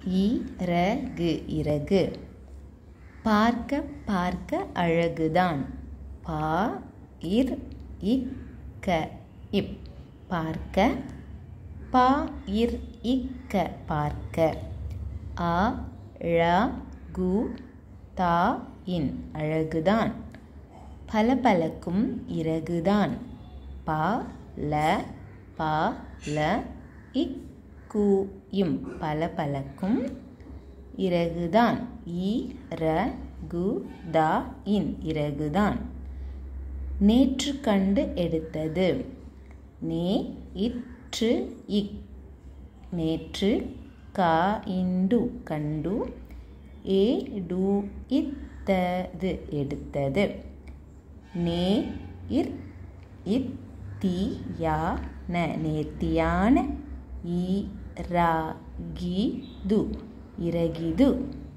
இறகு இறகு பார்க்க பார்க்க அழகுதான் பா இர் இக்க இப் பார்க்க பா இர் இக்க பார்க்க ஆ ழ கு தா இன் அழகுதான் பளபளக்கும் இறகுதான் பா ல பா ல இக் கு இம் பளபளக்கும் இறகுதான் இ ர கு தா இன் இறகுதான் நேற்று கண்டு எடுத்தது நே இற்று இக் நேற்று கா இண்டு கண்டு ஏ டு இத்தது எடுத்தது நே இர் இத்தியான நேர்த்தியான இ ரா கி து இறகிது